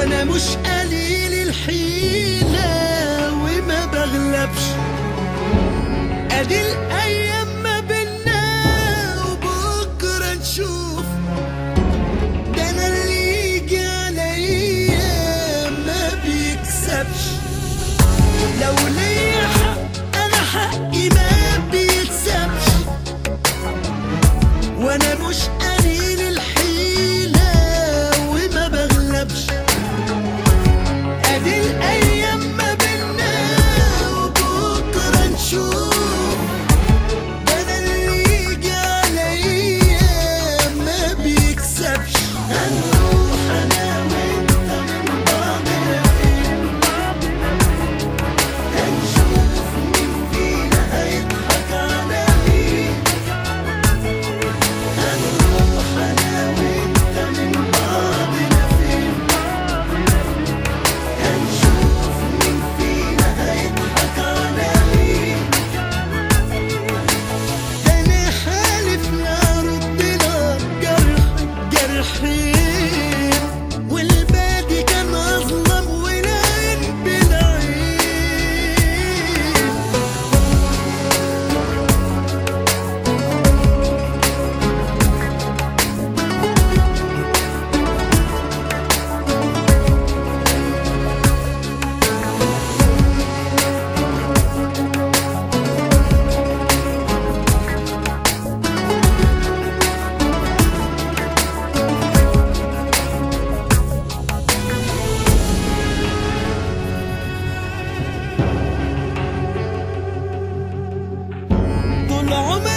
وانا مش قليل الحيلة وما بغلبش ادي الايام ما بينا وبكرة نشوف ده انا اللي يجي عليا ما بيكسبش لو ليا حق انا حقي ما بيتسابش وانا مش قليل الحيلة وما بغلبش ادي الايام ما بينا وبكرة نشوف ده انا اللي يجي عليا ما بيكسبش هنروح انا وانت من بعضنا فين هنشوف مين فينا هيضحك على مين هنروح انا وانت من بعضنا فين هنشوف مين فينا هيضحك على مين انا حالف نرد لك جرح جرحين والباقي كان اظلم والعين بالعين طول عمري